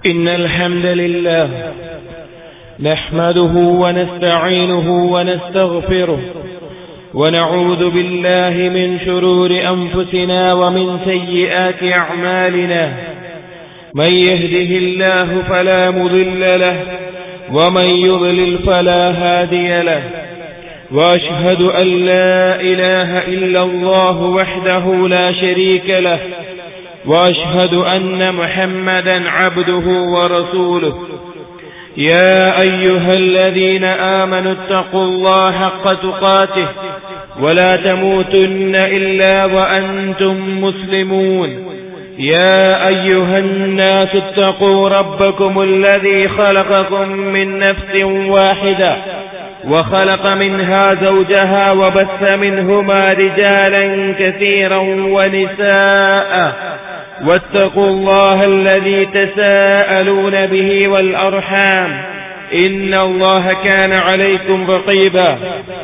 إن الحمد لله نحمده ونستعينه ونستغفره ونعوذ بالله من شرور أنفسنا ومن سيئات أعمالنا من يهده الله فلا مضل له ومن يضلل فلا هادي له وأشهد أن لا إله إلا الله وحده لا شريك له وأشهد أن محمدا عبده ورسوله يا أيها الذين آمنوا اتقوا الله حق تقاته ولا تموتن إلا وأنتم مسلمون يا أيها الناس اتقوا ربكم الذي خلقكم من نفس واحدة وخلق منها زوجها وبث منهما رجالا كثيرا ونساء واتقوا الله الذي تساءلون به والأرحام إن الله كان عليكم رقيبا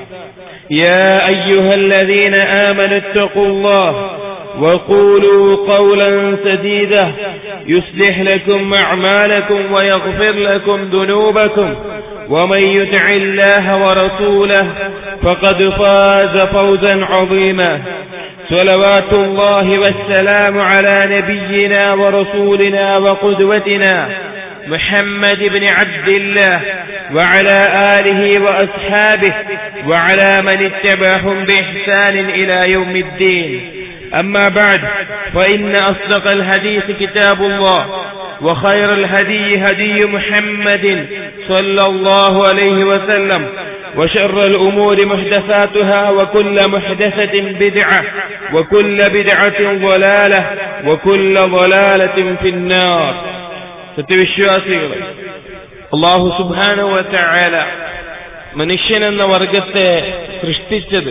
يا أيها الذين آمنوا اتقوا الله وقولوا قولا سديدا يصلح لكم أعمالكم ويغفر لكم ذنوبكم ومن يطع الله ورسوله فقد فاز فوزا عظيما صلوات الله والسلام على نبينا ورسولنا وقدوتنا محمد بن عبد الله وعلى آله وأصحابه وعلى من اتبعهم بإحسان إلى يوم الدين أما بعد فإن أصدق الحديث كتاب الله وخير الهدي هدي محمد صلى الله عليه وسلم وشر الأمور محدثاتها وكل محدثة بدعة وكل بدعة ضلالة وكل ضلالة في النار സത്യവിശ്വാസികളെ അള്ളാഹു സുബാനുവല മനുഷ്യൻ എന്ന വർഗത്തെ സൃഷ്ടിച്ചത്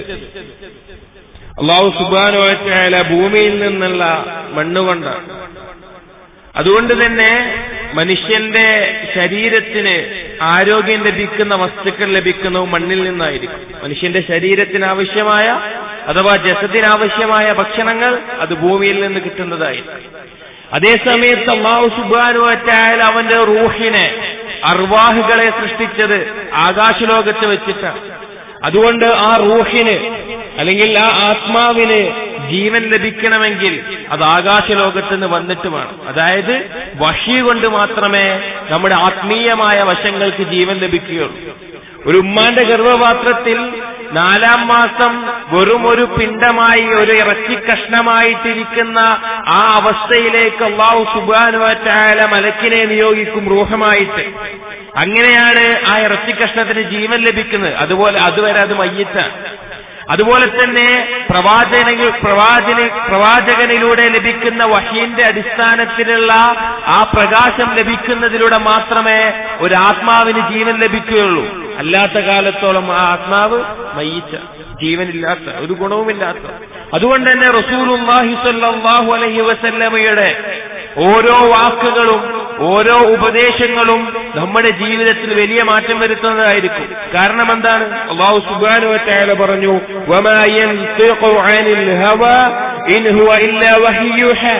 അള്ളാഹു സുബാനുവല ഭൂമിയിൽ നിന്നുള്ള മണ്ണുകൊണ്ടാണ് അതുകൊണ്ട് തന്നെ മനുഷ്യന്റെ ശരീരത്തിന് ആരോഗ്യം ലഭിക്കുന്ന വസ്തുക്കൾ ലഭിക്കുന്നതും മണ്ണിൽ നിന്നായിരിക്കും മനുഷ്യന്റെ ശരീരത്തിന് ആവശ്യമായ അഥവാ ജസത്തിനാവശ്യമായ ഭക്ഷണങ്ങൾ അത് ഭൂമിയിൽ നിന്ന് കിട്ടുന്നതായിരിക്കും അതേസമയത്ത് അള്ളാഹു സുബാനുവറ്റായാൽ അവന്റെ റൂഹിനെ അർവാഹുകളെ സൃഷ്ടിച്ചത് ആകാശലോകത്ത് വെച്ചിട്ടാണ് അതുകൊണ്ട് ആ റൂഹിന് അല്ലെങ്കിൽ ആ ആത്മാവിന് ജീവൻ ലഭിക്കണമെങ്കിൽ അത് ആകാശലോകത്ത് നിന്ന് വന്നിട്ടുമാണ് അതായത് വഷി കൊണ്ട് മാത്രമേ നമ്മുടെ ആത്മീയമായ വശങ്ങൾക്ക് ജീവൻ ലഭിക്കുകയുള്ളൂ ഒരു ഉമ്മാന്റെ ഗർഭപാത്രത്തിൽ നാലാം മാസം വെറും ഒരു പിണ്ടമായി ഒരു ഇറച്ചി കഷ്ണമായിട്ടിരിക്കുന്ന ആ അവസ്ഥയിലേക്ക് അള്ളാഹു സുബാനുവറ്റായ മലക്കിനെ നിയോഗിക്കും റൂഹമായിട്ട് അങ്ങനെയാണ് ആ ഇറച്ചി കഷ്ണത്തിന് ജീവൻ ലഭിക്കുന്നത് അതുപോലെ അതുവരെ അത് മയ്യത്താണ് അതുപോലെ തന്നെ പ്രവാചക പ്രവാചന പ്രവാചകനിലൂടെ ലഭിക്കുന്ന വഹീന്റെ അടിസ്ഥാനത്തിലുള്ള ആ പ്രകാശം ലഭിക്കുന്നതിലൂടെ മാത്രമേ ഒരു ആത്മാവിന് ജീവൻ ലഭിക്കുകയുള്ളൂ അല്ലാത്ത കാലത്തോളം ആ ആത്മാവ് മയ്യിച്ച ജീവനില്ലാത്ത ഒരു ഗുണവുമില്ലാത്ത അതുകൊണ്ട് തന്നെ റസൂലുല്ലാഹി സ്വല്ലല്ലാഹു അലൈഹി വസല്ലമയുടെ ഓരോ വാക്കുകളും ഓരോ ഉപദേശങ്ങളും നമ്മുടെ ജീവിതത്തിൽ വലിയ മാറ്റം വരുത്തുന്നതായിരിക്കും കാരണം എന്താണ് അള്ളാഹു സുബ്ഹാനഹു വതആല പറഞ്ഞു വമാ യൻതിഖു അനിൽ ഹവാ ഇൻ ഹുവ ഇല്ലാ വഹ്യുഹാ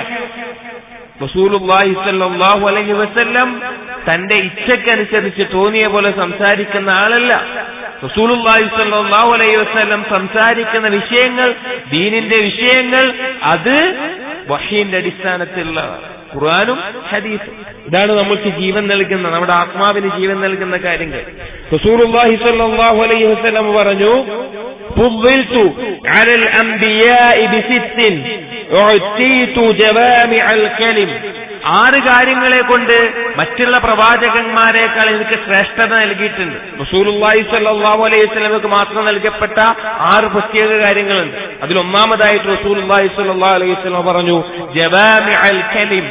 റസൂലുള്ളാഹി സ്വല്ലല്ലാഹു അലൈഹി വസല്ലം തന്റെ ഇച്ഛക്കനുസരിച്ച് തോന്നിയ പോലെ സംസാരിക്കുന്ന ആളല്ല റസൂലുള്ളാഹി സ്വല്ലല്ലാഹു അലൈഹി വസല്ലം സംസാരിക്കുന്ന വിഷയങ്ങൾ ദീനിന്റെ വിഷയങ്ങൾ അത് വഹീന്റെ അടിസ്ഥാനത്തിലുള്ള ഖുർആാനും ഹദീസും ഇതാണ് നമ്മൾക്ക് ജീവൻ നൽകുന്ന നമ്മുടെ ആത്മാവിന് ജീവൻ നൽകുന്ന കാര്യങ്ങൾ റസൂലുള്ളാഹി സ്വല്ലല്ലാഹു അലൈഹി വസല്ലം പറഞ്ഞു فضلت على الأنبياء بست أعطيت جوامع الكلم ആറ് കാര്യങ്ങളെ കൊണ്ട് മറ്റുള്ള പ്രവാചകന്മാരെക്കാൾ എനിക്ക് ശ്രേഷ്ഠത നൽകിയിട്ടുണ്ട് റസൂലുള്ളാഹി സ്വല്ലല്ലാഹു അലൈഹി വസല്ലമക്ക് മാത്രം നൽകപ്പെട്ട ആറ് പ്രത്യേക കാര്യങ്ങളുണ്ട് അതിൽ ഒന്നാമതായിട്ട് റസൂലുള്ളാഹി സ്വല്ലല്ലാഹു അലൈഹി വസല്ലം പറഞ്ഞു ജവാമിഅൽ കലിം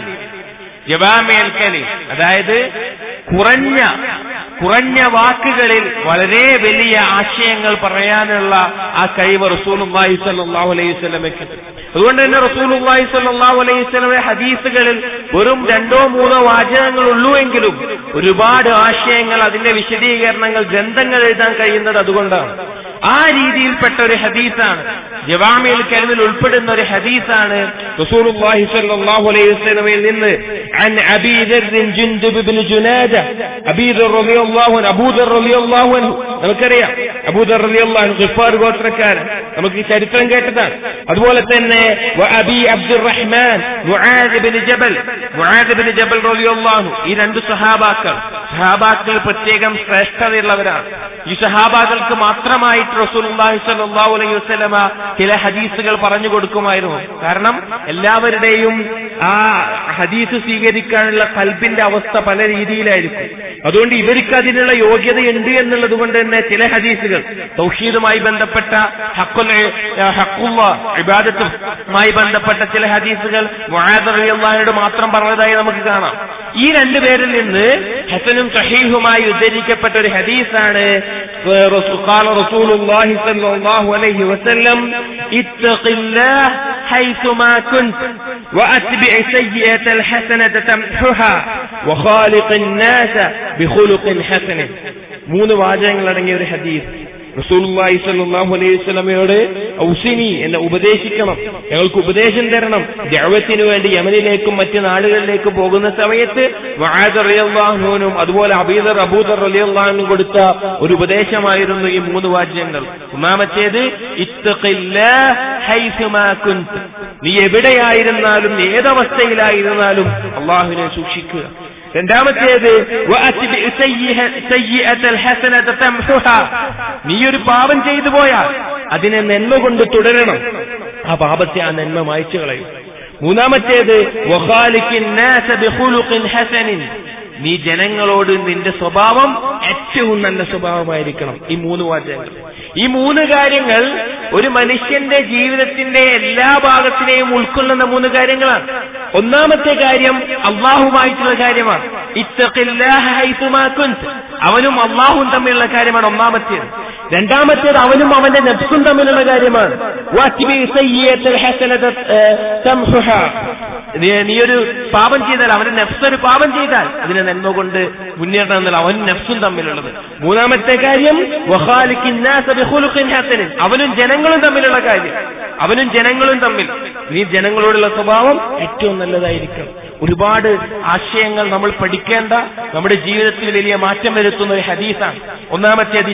ജവാമിഅൽ കലിം അതായത് കുറഞ്ഞ കുറഞ്ഞ വാക്കുകളിൽ വളരെ വലിയ ആശയങ്ങൾ പറയാനുള്ള ആ കഴിവ് റസൂലുള്ളാഹി സ്വല്ലല്ലാഹു അലൈഹി വസല്ലമയ്ക്ക് അതുകൊണ്ട് തന്നെ റസൂലുള്ളാഹി സ്വല്ലല്ലാഹു അലൈഹി വസല്ലമയുടെ ഹദീസുകളിൽ വെറും രണ്ടോ മൂന്നോ വാചകങ്ങൾ ഉള്ളൂ എങ്കിലും ഒരുപാട് ആശയങ്ങൾ അതിന്റെ വിശദീകരണങ്ങൾ ഗ്രന്ഥങ്ങൾ എഴുതാൻ കഴിയുന്നത് അതുകൊണ്ടാണ് ആ രീതിയിൽപ്പെട്ട ഒരു ഹദീസാണ് ജവാമിയിൽ കരുവിൽ ഉൾപ്പെടുന്ന ഒരു ഹദീസാണ് റസൂലുള്ളാഹി സ്വല്ലല്ലാഹു അലൈഹി വസല്ലമയിൽ നിന്ന് عن أبي ذر جندب بن جنادة أبي ذر رضي الله عنه أبو ذر رضي الله عنه നമുക്കറിയാം അബൂദർ റളിയല്ലാഹു അൻഹു ഗിഫാർ ഗോത്രക്കാരൻ നമുക്ക് ഈ ചരിത്രം കേട്ടതാണ് അതുപോലെ തന്നെ Abi Abdurrahman Muadh bin Jabal Muadh bin Jabal റളിയല്ലാഹു അൻഹു ഈ രണ്ട് സഹാബാക്കൾ സഹാബാക്കൾ പ്രത്യേകം ശ്രേഷ്ഠതയുള്ളവരാണ് ഈ സഹാബാക്കൾക്ക് മാത്രമായിട്ട് റസൂലുള്ളാഹി സ്വല്ലല്ലാഹു അലൈഹി വസല്ലമ ചില ഹദീസുകൾ പറഞ്ഞു കൊടുക്കുമായിരുന്നു കാരണം എല്ലാവരുടെയും ആ ഹദീസ് സ്വീകരിക്കാനുള്ള കൽബിന്റെ അവസ്ഥ പല രീതിയിലായിരിക്കും അതുകൊണ്ട് ഇവർക്ക് അതിനുള്ള യോഗ്യതയുണ്ട് എന്നുള്ളത് കൊണ്ട് തന്നെ ചില ഹദീസുകൾ തൗഹീദുമായി ബന്ധപ്പെട്ട ഹക്കുൽ ഹക്കുള്ള ഇബാദത്തുമായി ബന്ധപ്പെട്ട ചില ഹദീസുകൾ മുആദറിയാഹോട് മാത്രം പറഞ്ഞതായി നമുക്ക് കാണാം ഈ രണ്ടു പേരിൽ നിന്ന് ഹസനും സഹീഹുമായി ഉദ്ധരിക്കപ്പെട്ട ഒരു ഹദീസാണ് قال رسول الله صلى الله عليه وسلم اتق الله حيثما كنت وأتبع سيئة الحسنة تمحها وخالق الناس بخلق حسن മൂന്ന് വാചകങ്ങൾ അടങ്ങിയ ഒരു ഹദീസ് റസൂലുള്ളാഹി സ്വല്ലല്ലാഹു അലൈഹി വസല്ലമയോട് ഔസിനി എന്നെ ഉപദേശിക്കണം ഞങ്ങൾക്ക് ഉപദേശം തരണം ദഅവത്തിന് വേണ്ടി യമനിലേക്കും മറ്റ് നാടുകളിലേക്കും പോകുന്ന സമയത്ത് മുആദ് റളിയല്ലാഹുനും അതുപോലെ അബീദർ അബൂദർ റളിയല്ലാഹുനും കൊടുത്ത ഒരു ഉപദേശമായിരുന്നു ഈ മൂന്ന് വാചകങ്ങൾ ഒന്നാമത്തേത് ഇത്തഖില്ലാഹ് ഹൈസുമാ കുന്ത് നീ എവിടെയായിരുന്നാലും ഏതവസ്ഥയിലായിരുന്നാലും അള്ളാഹുവിനെ സൂക്ഷിക്കുക രണ്ടാമത്തേത് നീ ഒരു പാപം ചെയ്തു പോയാൽ അതിനെ നന്മ കൊണ്ട് തുടരണം ആ പാപത്തെ ആ നന്മ മായ്ച്ചു കളയും മൂന്നാമത്തേത് നീ ജനങ്ങളോട് നിന്റെ സ്വഭാവം ഏറ്റവും നല്ല സ്വഭാവമായിരിക്കണം ഈ മൂന്ന് വാചകങ്ങൾ ഈ മൂന്ന് കാര്യങ്ങൾ ഒരു മനുഷ്യന്റെ ജീവിതത്തിന്റെ എല്ലാ ഭാഗത്തിനെയും ഉൾക്കൊള്ളുന്ന മൂന്ന് കാര്യങ്ങളാണ് ഒന്നാമത്തെ കാര്യം അള്ളാഹുമായിട്ടുള്ള കാര്യമാണ് അവനും അള്ളാഹും തമ്മിലുള്ള കാര്യമാണ് ഒന്നാമത്തേത് രണ്ടാമത്തേത് അവനും അവന്റെ നെഫ്സും തമ്മിലുള്ള കാര്യമാണ് നീ ഒരു പാപം ചെയ്താൽ അവന്റെ നെഫ്സ് ഒരു പാപം ചെയ്താൽ അതിനെ നന്മ കൊണ്ട് മുന്നേറണം എന്നാൽ അവനും നെഫ്സും തമ്മിലുള്ളത് മൂന്നാമത്തെ കാര്യം അവനും ജനങ്ങളും തമ്മിലുള്ള കാര്യം അവനും ജനങ്ങളും തമ്മിൽ നീ ജനങ്ങളോടുള്ള സ്വഭാവം ഏറ്റവും നല്ലതായിരിക്കണം ഒരുപാട് ആശയങ്ങൾ നമ്മൾ പഠിക്കേണ്ട നമ്മുടെ ജീവിതത്തിൽ വലിയ മാറ്റം വരുത്തുന്ന ഒരു ഹദീസാണ് ഒന്നാമത്തേത്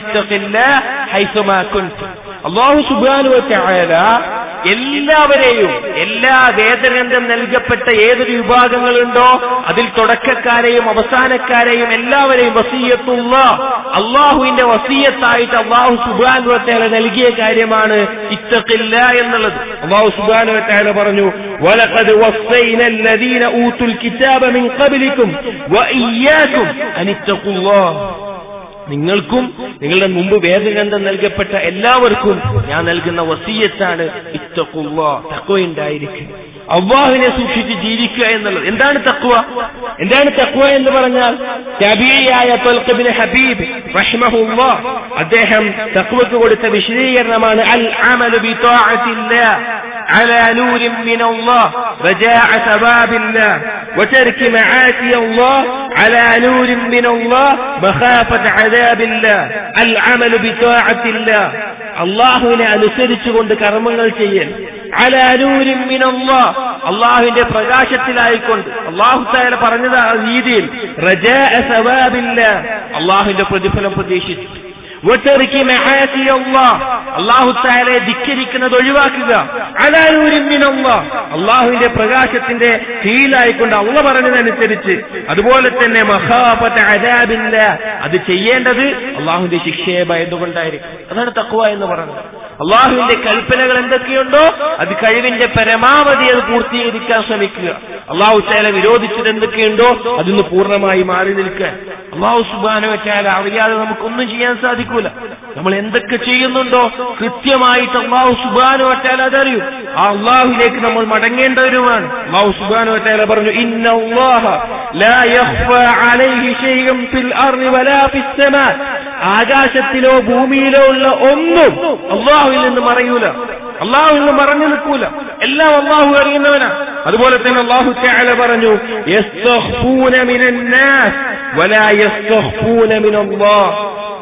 അള്ളാഹു സുബാനുവല എല്ലാവരെയും എല്ലാ വേദഗ്രന്ഥം നൽകപ്പെട്ട ഏതൊരു വിഭാഗങ്ങളുണ്ടോ അതിൽ തുടക്കക്കാരെയും അവസാനക്കാരെയും എല്ലാവരെയും വസീയത്തുള്ള അള്ളാഹുവിന്റെ വസീയത്തായിട്ട് അള്ളാഹു സുബാനുവത്തേല നൽകിയ കാര്യമാണ് ഇത്തക്കില്ല എന്നുള്ളത് അള്ളാഹു സുബാനുവത്തേല പറഞ്ഞു ولقد وصينا الذين أوتوا الكتاب من قبلكم وإياكم أن اتقوا الله നിങ്ങൾക്കും നിങ്ങളുടെ മുമ്പ് വേദഗ്രന്ഥം നൽകപ്പെട്ട എല്ലാവർക്കും ഞാൻ നൽകുന്ന വസീയത്താണ് ഇത്തക്കുള്ള തക്വ ഉണ്ടായിരിക്കും അള്ളാഹുവിനെ സൂക്ഷിച്ച് ജീവിക്കുക എന്നുള്ളത് എന്താണ് തക്വ എന്താണ് തക്വ എന്ന് പറഞ്ഞാൽ തബീയായ തൊൽക്കബിന് ഹബീബ് റഹ്മഹുല്ല അദ്ദേഹം തക്വക്ക് കൊടുത്ത വിശദീകരണമാണ് അൽ അമലു ബി على نور من الله رجاء ثواب الله وترك معاصي الله على نور من الله مخافة عذاب الله العمل بطاعة الله അള്ളാഹുവിനെ അനുസരിച്ചുകൊണ്ട് കർമ്മങ്ങൾ ചെയ്യൽ അലാനൂരും മിനല്ലാ അള്ളാഹുവിന്റെ പ്രകാശത്തിലായിക്കൊണ്ട് അള്ളാഹു താല പറഞ്ഞത് ആ രീതിയിൽ റജാ സവാബില്ല അള്ളാഹുവിന്റെ പ്രതിഫലം പ്രതീക്ഷിച്ചു അള്ളാഹു താലെ ധിക്കരിക്കുന്നത് ഒഴിവാക്കുക അള്ളാഹുവിന്റെ പ്രകാശത്തിന്റെ കീഴിലായിക്കൊണ്ട് അള്ള പറഞ്ഞതനുസരിച്ച് അതുപോലെ തന്നെ മഹാപത്ത അജാബില്ല അത് ചെയ്യേണ്ടത് അള്ളാഹുവിന്റെ ശിക്ഷയെ ഭയന്നുകൊണ്ടായിരിക്കും അതാണ് തക്കുവ എന്ന് പറയുന്നത് അള്ളാഹുവിന്റെ കൽപ്പനകൾ എന്തൊക്കെയുണ്ടോ അത് കഴിവിന്റെ പരമാവധി അത് പൂർത്തീകരിക്കാൻ ശ്രമിക്കുക അള്ളാഹു ചാല വിരോധിച്ചത് എന്തൊക്കെയുണ്ടോ അതിന്ന് പൂർണ്ണമായി മാറി നിൽക്കാൻ അള്ളാഹു സുബാനോ ചാല അറിയാതെ നമുക്കൊന്നും ചെയ്യാൻ സാധിക്കൂല നമ്മൾ എന്തൊക്കെ ചെയ്യുന്നുണ്ടോ കൃത്യമായിട്ട് അള്ളാഹു സുബാനോ ചാല അതറിയും ആ അള്ളാഹുലേക്ക് നമ്മൾ മടങ്ങേണ്ടവരുമാണ് അള്ളാഹു സുബാനോ ചാല പറഞ്ഞു ഇന്ന ആകാശത്തിലോ ഭൂമിയിലോ ഉള്ള ഒന്നും അള്ളാഹുവിൽ നിന്ന് മറയൂല അള്ളാഹുവിൽ നിന്ന് മറഞ്ഞു നിൽക്കൂല എല്ലാം അള്ളാഹു അറിയുന്നവനാ അതുപോലെ തന്നെ അള്ളാഹു ചാല പറഞ്ഞു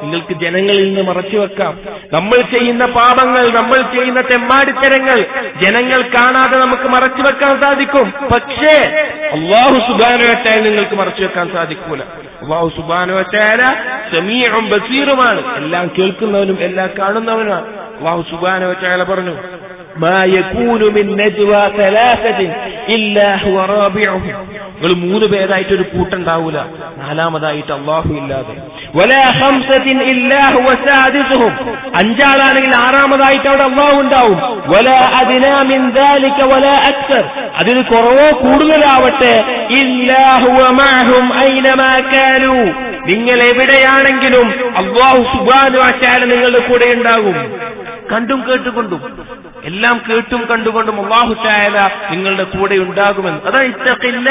നിങ്ങൾക്ക് ജനങ്ങളിൽ നിന്ന് മറച്ചു വെക്കാം നമ്മൾ ചെയ്യുന്ന പാപങ്ങൾ നമ്മൾ ചെയ്യുന്ന തെമ്മാടിത്തരങ്ങൾ ജനങ്ങൾ കാണാതെ നമുക്ക് മറച്ചു വെക്കാൻ സാധിക്കും പക്ഷേ അള്ളാഹു സുബാനുവറ്റായ നിങ്ങൾക്ക് മറച്ചു വെക്കാൻ സാധിക്കൂല അള്ളാഹു സുബാനുവറ്റായ സമീഉം ബസീറുമാണ് എല്ലാം കേൾക്കുന്നവനും എല്ലാം കാണുന്നവനുമാണ് അള്ളാഹു സുബാനുവറ്റായ പറഞ്ഞു ما يكون من نجوى ثلاثة إلا هو رابعهم നിങ്ങൾ മൂന്ന് പേരായിട്ട് ഒരു കൂട്ടുണ്ടാവൂല നാലാമതായിട്ട് അള്ളാഹു ഇല്ലാതെ വലാ ഹംസത്തിൻ ഇല്ലാ ഹുവ സാദിസുഹും അഞ്ചാളാണെങ്കിൽ ആറാമതായിട്ട് അവിടെ അള്ളാഹു ഉണ്ടാവും വലാ അദ്നാ മിൻ ദാലിക വലാ അക്സർ അതിൽ കുറവോ കൂടുതലാവട്ടെ ഇല്ലാ ഹുവ മഅഹും ഐനമാ കാനൂ നിങ്ങൾ എവിടെയാണെങ്കിലും അള്ളാഹു സുബാനു ആശാല നിങ്ങളുടെ കൂടെ ഉണ്ടാകും കണ്ടും കേട്ടുകൊണ്ടും എല്ലാം കേട്ടും കണ്ടുകൊണ്ടും അള്ളാഹു ചായാല നിങ്ങളുടെ കൂടെ ഉണ്ടാകുമെന്ന് അതാണ് ഇത്തക്കില്ല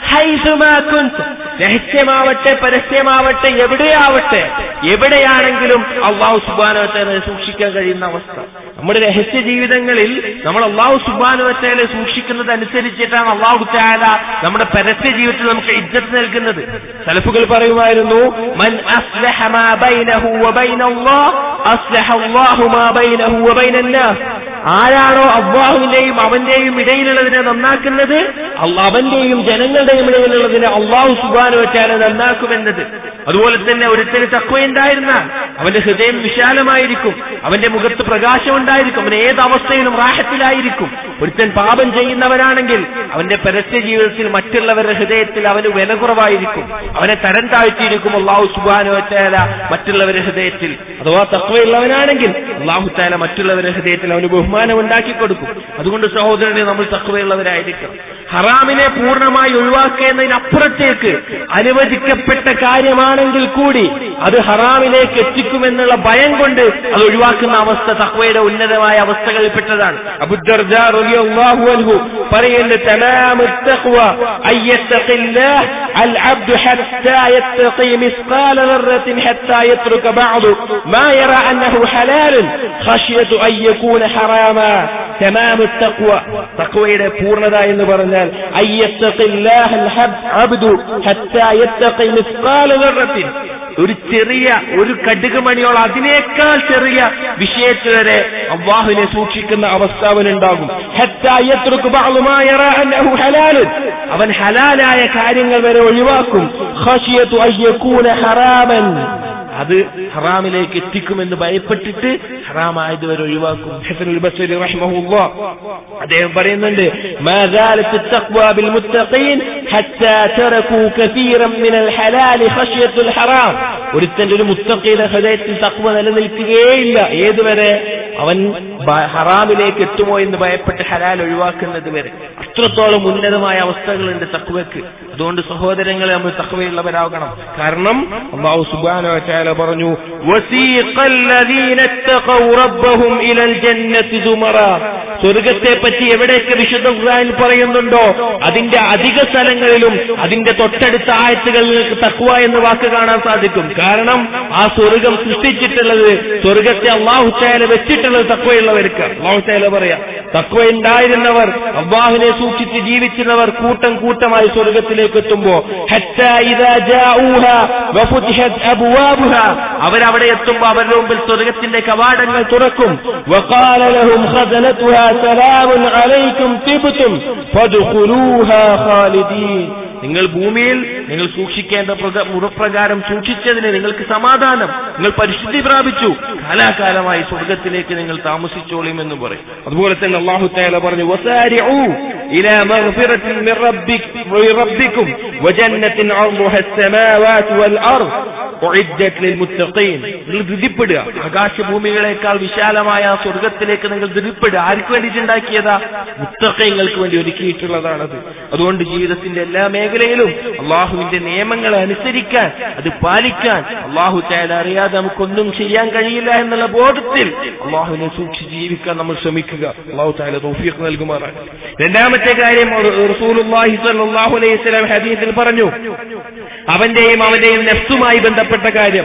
രഹസ്യമാവട്ടെ പരസ്യമാവട്ടെ എവിടെയാവട്ടെ എവിടെയാണെങ്കിലും അള്ളാഹു സുബാനവത്തേനെ സൂക്ഷിക്കാൻ കഴിയുന്ന അവസ്ഥ നമ്മുടെ രഹസ്യ ജീവിതങ്ങളിൽ നമ്മൾ അള്ളാഹു സുബാനുവത്തേനെ സൂക്ഷിക്കുന്നത് അനുസരിച്ചിട്ടാണ് അള്ളാഹു ചായാല നമ്മുടെ പരസ്യ ജീവിതത്തിൽ നമുക്ക് ഇജ്ജത്ത് നൽകുന്നത് സലഫുകൾ പറയുമായിരുന്നു മൻ അസ്ലഹ മാ ബൈനഹു വബൈന അല്ലാഹ് അസ്ലഹ അല്ലാഹു മാ ബൈനഹു വബൈന അന്നാസ് ആരാണോ അള്ളാഹുവിന്റെയും അവന്റെയും ഇടയിലുള്ളതിനെ നന്നാക്കുന്നത് അവന്റെയും ജനങ്ങളുടെയും ഇടയിലുള്ളതിനെ അള്ളാഹു സുബാനു വെച്ചാൽ നന്നാക്കുമെന്നത് അതുപോലെ തന്നെ ഒരുത്തന് തക്വയുണ്ടായിരുന്നാൽ അവന്റെ ഹൃദയം വിശാലമായിരിക്കും അവന്റെ മുഖത്ത് പ്രകാശം ഉണ്ടായിരിക്കും അവൻ ഏത് അവസ്ഥയിലും റാഹത്തിലായിരിക്കും ഒരുത്തൻ പാപം ചെയ്യുന്നവനാണെങ്കിൽ അവന്റെ പരസ്യ ജീവിതത്തിൽ മറ്റുള്ളവരുടെ ഹൃദയത്തിൽ അവന് വില കുറവായിരിക്കും അവനെ തരം താഴ്ത്തിയിരിക്കും അള്ളാഹു സുബാനു വെച്ചാല മറ്റുള്ളവരുടെ ഹൃദയത്തിൽ അഥവാ തക്വയുള്ളവനാണെങ്കിൽ അള്ളാഹു താല മറ്റുള്ളവരുടെ ഹൃദയത്തിൽ അവന് ബഹുമാനം ഉണ്ടാക്കി കൊടുക്കും അതുകൊണ്ട് സഹോദരനെ നമ്മൾ തക്വയുള്ളവരായിരിക്കണം ഹറാമിനെ പൂർണ്ണമായി ഒഴിവാക്കുന്നതിനപ്പുറത്തേക്ക് അനുവദിക്കപ്പെട്ട കാര്യമാണെങ്കിൽ കൂടി അത് ഹറാമിലേക്ക് എത്തിക്കുമെന്നുള്ള ഭയം കൊണ്ട് അത് ഒഴിവാക്കുന്ന അവസ്ഥ തക്വയുടെ ഉന്നതമായ അവസ്ഥകളിൽപ്പെട്ടതാണ് അബുദ്ദർജാഹു പറയുന്നുണ്ട് തമാമു التقوى أن يتقي الله العبد حتى يتقي مثقال ذرة حتى يترك بعض ما يرى أنه حلال خشية أن يكون حراما تمام التقوى تقوى പൂർണ്ണത എന്ന് പറഞ്ഞാൽ അയ്യത്തഖില്ലാഹ അബ്ദു ഹത്താ യത്തഖി മിസ്ഖാല ദർറത്തിൻ ഒരു ചെറിയ ഒരു കടുക് മണിയോളം അതിനേക്കാൾ ചെറിയ വിഷയത്തിൽ വരെ അള്ളാഹുവിനെ സൂക്ഷിക്കുന്ന അവസ്ഥ അവനുണ്ടാകും ഹത്താ യത്രുകു ബഅദു മാ യറാ അന്നഹു ഹലാലുൻ അവൻ ഹലാലായ കാര്യങ്ങൾ വരെ ഒഴിവാക്കും ഖശിയതു അയ്യകൂന ഹറാമൻ അത് ഹറാമിലേക്ക് എത്തിക്കുമെന്ന് ഭയപ്പെട്ടിട്ട് ഹറാമായത് വരെ ഒഴിവാക്കും ഹസനുൽ ബസരി റഹ്മഹുല്ലാ അദ്ദേഹം പറയുന്നുണ്ട് ما زالت التقوى بالمتقين حتى تركوا كثيرا من الحلال خشية الحرام ഒരുത്തന്റെ ഒരു മുത്തഖയുടെ ഹൃദയത്തിൽ തക്വ നിലനിൽക്കുകയില്ല ഏതുവരെ അവൻ ഹറാമിലേക്ക് എത്തുമോ എന്ന് ഭയപ്പെട്ട് ഹലാൽ ഒഴിവാക്കുന്നത് വരെ അത്രത്തോളം ഉന്നതമായ അവസ്ഥകളുണ്ട് തക്വയ്ക്ക് അതുകൊണ്ട് സഹോദരങ്ങളെ നമ്മൾ തക്വയുള്ളവരാകണം കാരണം അള്ളാഹു സുബാനോ ചാല പറഞ്ഞു സ്വർഗത്തെ പറ്റി എവിടെയൊക്കെ വിശുദ്ധ ഖുർആൻ പറയുന്നുണ്ടോ അതിന്റെ അധിക സ്ഥലങ്ങളിലും അതിന്റെ തൊട്ടടുത്ത ആയത്തുകളിൽ തക്വ എന്ന വാക്ക് കാണാൻ സാധിക്കും കാരണം ആ സ്വർഗം സൃഷ്ടിച്ചിട്ടുള്ളത് സ്വർഗത്തെ അള്ളാഹു ചായാല വെച്ചിട്ടുള്ളത് തക്വയുള്ളവർക്ക് അള്ളാഹു ചായാല പറയാം തക്വ ഉണ്ടായിരുന്നവർ അള്ളാഹുവിനെ സൂക്ഷിച്ച് ജീവിച്ചിരുന്നവർ കൂട്ടം കൂട്ടമായി സ്വർഗത്തിലേക്ക് എത്തുമ്പോ അവരവിടെ എത്തുമ്പോ അവരുടെ മുമ്പിൽ സ്വർഗത്തിന്റെ കവാടങ്ങൾ തുറക്കും നിങ്ങൾ ഭൂമിയിൽ നിങ്ങൾ സൂക്ഷിക്കേണ്ട മുറപ്രകാരം സൂക്ഷിച്ചതിന് നിങ്ങൾക്ക് സമാധാനം നിങ്ങൾ പരിശുദ്ധി പ്രാപിച്ചു കാലാകാലമായി സ്വർഗത്തിലേക്ക് നിങ്ങൾ താമസിച്ചോളും എന്ന് പറയും അതുപോലെ തന്നെ അള്ളാഹു തയാല പറഞ്ഞു إلى مغفرة من ربك ربكم وجنة عرضها السماوات والأرض ഉഇദ്ദത് ലിൽമുത്തഖീൻ നിങ്ങൾ ധൃതിപ്പെടുക ആകാശഭൂമികളെക്കാൾ വിശാലമായ ആ സ്വർഗത്തിലേക്ക് നിങ്ങൾ ധൃതിപ്പെടുക ആർക്ക് വേണ്ടിയിട്ടുണ്ടാക്കിയതാ മുത്തഖീങ്ങൾക്ക് വേണ്ടി ഒരുക്കിയിട്ടുള്ളതാണത് അതുകൊണ്ട് ജീവിതത്തിന്റെ എല്ലാ മേഖലയിലും അള്ളാഹുവിന്റെ നിയമങ്ങളെ അനുസരിക്കാൻ അത് പാലിക്കാൻ അള്ളാഹു ചായാല അറിയാതെ നമുക്കൊന്നും ചെയ്യാൻ കഴിയില്ല എന്നുള്ള ബോധത്തിൽ അള്ളാഹുവിനെ സൂക്ഷിച്ച് ജീവിക്കാൻ നമ്മൾ ശ്രമിക്കുക അള്ളാഹു ചായാല തൗഫീഖ് നൽകുമാറാണ് രണ്ടാമത്തെ കാര്യം റസൂലുള്ളാഹി സ്വല്ലല്ലാഹു അലൈഹി വസല്ലം ഹദീസിൽ പറഞ്ഞു അവന്റെയും അവന്റെയും നെഫ്സുമായി ബന്ധപ്പെട്ട കാര്യം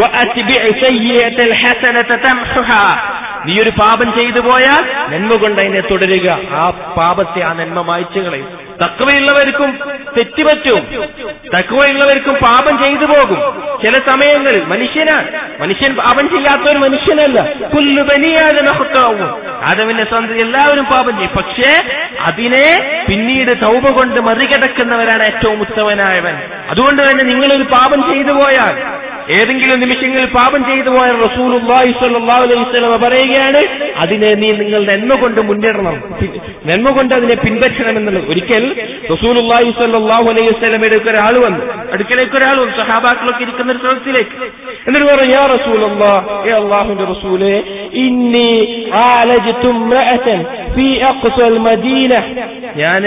നീ ഒരു പാപം ചെയ്തു പോയാൽ നന്മ കൊണ്ട് അതിനെ തുടരുക ആ പാപത്തെ ആ നന്മ മായ്ച്ചു കളയും തക്കവയുള്ളവർക്കും തെറ്റുപറ്റും തക്കവയുള്ളവർക്കും പാപം ചെയ്തു പോകും ചില സമയങ്ങളിൽ മനുഷ്യനാണ് മനുഷ്യൻ പാപം ചെയ്യാത്ത ഒരു മനുഷ്യനല്ല പുല്ലു ബനിയാതെ നഹത്താവും ആദവിന്റെ സ്വന്തം എല്ലാവരും പാപം ചെയ്യും പക്ഷേ അതിനെ പിന്നീട് തൗബ കൊണ്ട് മറികടക്കുന്നവരാണ് ഏറ്റവും ഉത്തമനായവൻ അതുകൊണ്ട് തന്നെ നിങ്ങളൊരു പാപം ചെയ്തു പോയാൽ ഏതെങ്കിലും നിമിഷങ്ങളിൽ പാപം ചെയ്തു പോയ റസൂലുള്ളാഹി സ്വല്ലല്ലാഹു അലൈഹി വസല്ലം പറയുകയാണ് അതിനെ നീ നിങ്ങൾ നന്മ കൊണ്ട് മുന്നേറണം പി- നന്മ കൊണ്ട് അതിനെ പിൻപറ്റണം എന്നുള്ളത് ഒരിക്കൽ റസൂലുള്ളാഹി സ്വല്ലല്ലാഹു അലൈഹി വസല്ലമയുടെ അടുക്കൽ ഒരാൾ വന്നു അടുക്കലേക്ക് ഒരാൾ വന്നു സഹാബാക്കളൊക്കെ ഇരിക്കുന്ന ഒരു സ്ഥലത്തിലേക്ക് എന്നിട്ട് പറഞ്ഞു യാ റസൂലല്ലാഹ് ഏ അല്ലാഹുവിന്റെ റസൂലേ ഇന്നി ആലജ്തു ഇംറഅതൻ ഫീ അഖ്സൽ മദീന ഞാൻ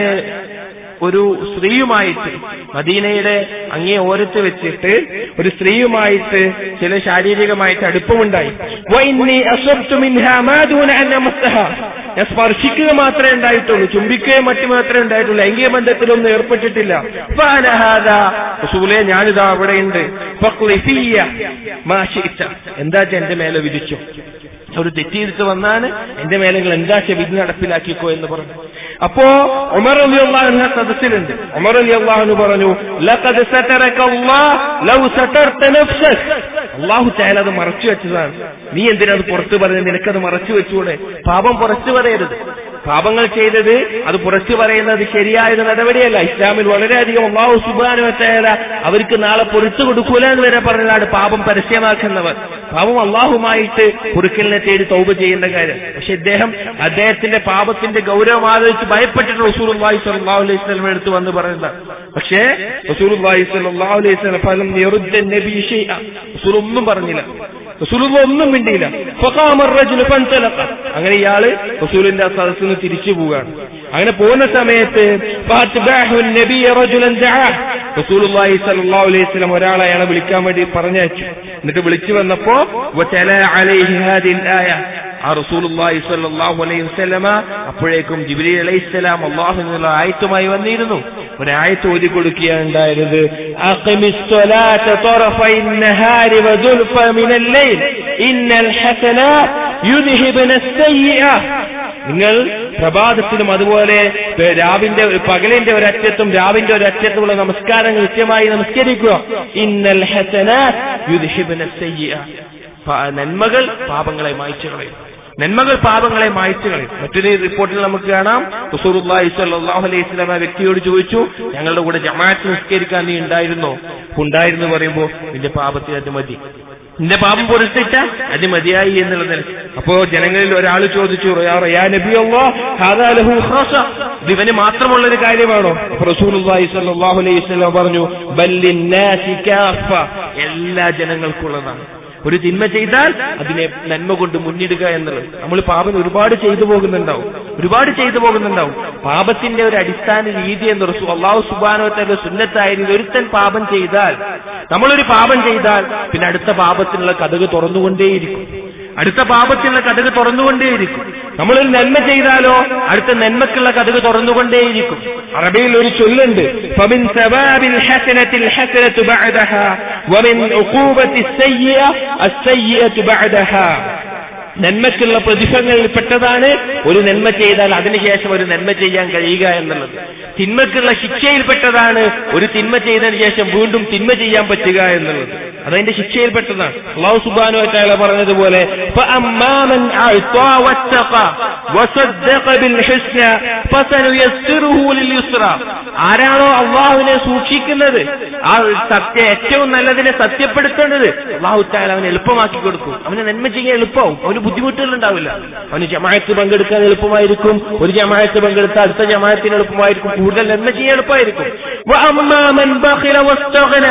ഒരു സ്ത്രീയുമായിട്ട് മദീനയുടെ അങ്ങേ ഓരത്ത് വെച്ചിട്ട് ഒരു സ്ത്രീയുമായിട്ട് ചില ശാരീരികമായിട്ട് അടുപ്പമുണ്ടായി വഇന്നി അസബ്തു മിൻഹാ മാ ദൂന അൻ അമസ്സഹ. ഞാൻ സ്പർശിക്കുക മാത്രമേ ഉണ്ടായിട്ടുള്ളൂ ചുംബിക്കുകയും മറ്റു മാത്രമേ ഉണ്ടായിട്ടുള്ളൂ ലൈംഗിക ബന്ധത്തിലൊന്നും ഏർപ്പെട്ടിട്ടില്ല ഫഅന ഹാദാ. റസൂലേ ഞാനിതാ അവിടെയുണ്ട് ഫഖ്ലി ഫിയ്യ മാ ശിഅ്ത. എന്താ വെച്ചാ എന്റെ മേലെ വിധിച്ചു ഒരു തെറ്റിയെടുത്ത് വന്നാണ് എന്റെ മേലെ നിങ്ങൾ എന്താ വിധി നടപ്പിലാക്കിക്കോ എന്ന് പറഞ്ഞു അപ്പോ ഉമർ അലി അള്ളാഹു സദസ്സിലുണ്ട് ഉമർ അലി അള്ളാഹു പറഞ്ഞു "ലഖദ് സതറക അല്ലാഹ് ലൗ സതർത നഫ്സക്." അള്ളാഹു ചായാൽ അത് മറച്ചു വെച്ചതാണ് നീ എന്തിനത് പുറത്തു പറയുന്നത് നിനക്കത് മറച്ചു വെച്ചുകൂടെ പാപം പുറത്തു പറയരുത് പാപങ്ങൾ ചെയ്തത് അത് പുറത്തു പറയുന്നത് ശരിയായ ഒരു നടപടിയല്ല ഇസ്ലാമിൽ വളരെയധികം അള്ളാഹു സുബാനു വച്ചാല അവർക്ക് നാളെ പൊറത്തു കൊടുക്കൂല എന്ന് വരെ പറഞ്ഞതാണ് പാപം പരസ്യമാക്കുന്നവർ പാപം അള്ളാഹുമായിട്ട് പൊറുക്കലിനെ തേടി തൗബ ചെയ്യേണ്ട കാര്യം പക്ഷെ ഇദ്ദേഹം അദ്ദേഹത്തിന്റെ പാപത്തിന്റെ ഗൗരവം ആലോചിച്ച് ഭയപ്പെട്ടിട്ട് റസൂൽ അള്ളാഹി സലാഹു അലൈഹി സ്വലം എടുത്ത് വന്ന് പറയുന്നതാണ് പക്ഷേ റസൂൽ അള്ളാഹി സലാഹു അലൈഹി സ്വലം ഫലം യറുദ്ദൻ നബി ഷൈഅ. റസൂൽ ഒന്നും പറഞ്ഞില്ല റസൂലുള്ള ഒന്നും മിണ്ടിയില്ല ഫഖാമ الرجل فانطلق. അങ്ങനെ ഇയാള് റസൂലിന്റെ ആ സദസ്സിൽ നിന്ന് തിരിച്ചു പോവുകയാണ് അങ്ങനെ പോകുന്ന സമയത്ത് فاتبعه النبي رجلا دعاه. റസൂലുള്ളാഹി സ്വല്ലല്ലാഹു അലൈഹി വസല്ലം ഒരാളെ അയാളെ വിളിക്കാൻ വേണ്ടി പറഞ്ഞയച്ചു എന്നിട്ട് വിളിച്ചു വന്നപ്പോ وتلا عليه هذه الآية ആ റസൂലുള്ളാഹി സ്വല്ലല്ലാഹു അലൈഹി വസല്ലമ അപ്പോഴേക്കും ജിബ്രീൽ അലൈഹിസ്സലാം അല്ലാഹു എന്നുള്ള ആയത്തുമായി വന്നിരുന്നു ഒരു ആയത്ത് ഓതി കൊടുക്കുകയാണ് ഉണ്ടായിരുന്നത് അഖിമിസ് സ്വലാത്ത طرفي النهار وزلفا من الليل إن الحسنات يذهبن السيئات നിങ്ങൾ പ്രഭാതത്തിലും അതുപോലെ പ- രാവിന്റെ പകലിന്റെ ഒരറ്റത്തും രാവിന്റെ ഒരറ്റത്തുമുള്ള നമസ്കാരങ്ങൾ കൃത്യമായി നമസ്കരിക്കുക ഇന്നൽ ഹസനാത്ത് യുദ്ഹിബന നന്മകൾ പാപങ്ങളെ മായ്ച്ചു കളയും നന്മകൾ പാപങ്ങളെ മായ്ച്ചു കളയും മറ്റൊരു റിപ്പോർട്ടിൽ നമുക്ക് കാണാം റസൂലുള്ളാഹി സ്വല്ലല്ലാഹു അലൈഹി വസല്ലം ആ വ്യക്തിയോട് ചോദിച്ചു ഞങ്ങളുടെ കൂടെ ജമാഅത്ത് നിസ്കരിക്കാൻ നീ ഉണ്ടായിരുന്നോ ഉണ്ടായിരുന്നു പറയുമ്പോ നിന്റെ പാപത്തിന് അത് മതി നിന്റെ പാപം പൊരുത്തിട്ട അത് മതിയായി എന്നുള്ളത് അപ്പോ ജനങ്ങളിൽ ഒരാൾ ചോദിച്ചു "യാ യാ നബി അല്ലാഹ്, ഹാദാ ലഹു ഖാസ." ഇത് ഇവന് മാത്രമുള്ള ഒരു കാര്യമാണോ അപ്പൊ റസൂലുള്ളാഹി സ്വല്ലല്ലാഹു അലൈഹി വസല്ലം പറഞ്ഞു ബല്ലിന്നാസി കാഫ എല്ലാ ജനങ്ങൾക്കുള്ളതാണ് ഒരു തിന്മ ചെയ്താൽ അതിനെ നന്മ കൊണ്ട് മുന്നിടുക എന്നുള്ളത് നമ്മൾ പാപം ഒരുപാട് ചെയ്തു പോകുന്നുണ്ടാവും ഒരുപാട് ചെയ്തു പോകുന്നുണ്ടാവും പാപത്തിന്റെ ഒരു അടിസ്ഥാന രീതി എന്ന് റസൂ അള്ളാഹു സുബാനോത്തന്റെ സുന്നത്തായിരുന്നു ഒരുത്തൻ പാപം ചെയ്താൽ നമ്മളൊരു പാപം ചെയ്താൽ പിന്നെ അടുത്ത പാപത്തിനുള്ള കഥക് തുറന്നുകൊണ്ടേയിരിക്കും അടുത്ത പാപത്തിനുള്ള കഥക് തുറന്നുകൊണ്ടേയിരിക്കും നമ്മളൊരു നന്മ ചെയ്താലോ അടുത്ത നന്മക്കുള്ള കഥക് തുറന്നുകൊണ്ടേയിരിക്കും അറബിയിൽ ഒരു ചൊല്ലുണ്ട് فمن ثواب الحسنة الحسنة بعدها ومن عقوبة السيئة السيئة بعدها നന്മയ്ക്കുള്ള പ്രതിഫലങ്ങളിൽ പെട്ടതാണ് ഒരു നന്മ ചെയ്താൽ അതിനുശേഷം ഒരു നന്മ ചെയ്യാൻ കഴിയുക എന്നുള്ളത് തിന്മക്കുള്ള ശിക്ഷയിൽപ്പെട്ടതാണ് ഒരു തിന്മ ചെയ്തതിനു ശേഷം വീണ്ടും തിന്മ ചെയ്യാൻ പറ്റുക എന്നുള്ളത് അതതിന്റെ ശിക്ഷയിൽപ്പെട്ടതാണ് അള്ളാഹു സുബാനു വറ്റാല പറഞ്ഞതുപോലെ فأما من أعطى واتقى وصدق بالحسنى فسنيسره لليسرى ആരാണോ അള്ളാഹുവിനെ സൂക്ഷിക്കുന്നത് ആ സത്യ ഏറ്റവും നല്ലതിനെ സത്യപ്പെടുത്തേണ്ടത് അള്ളാഹു താല അവന് എളുപ്പമാക്കി കൊടുക്കും അവന് നന്മ ചെയ്യാൻ എളുപ്പമാവും അവന് ബുദ്ധിമുട്ടുകൾ ഉണ്ടാവില്ല അവന് ജമാഅത്ത് പങ്കെടുക്കാൻ എളുപ്പമായിരിക്കും ഒരു ജമാഅത്ത് പങ്കെടുത്താൽ അടുത്ത ജമാഅത്തിന് എളുപ്പമായിരിക്കും കൂടുതൽ നന്മ ചെയ്യാൻ എളുപ്പമായിരിക്കും وأما من بخل واستغنى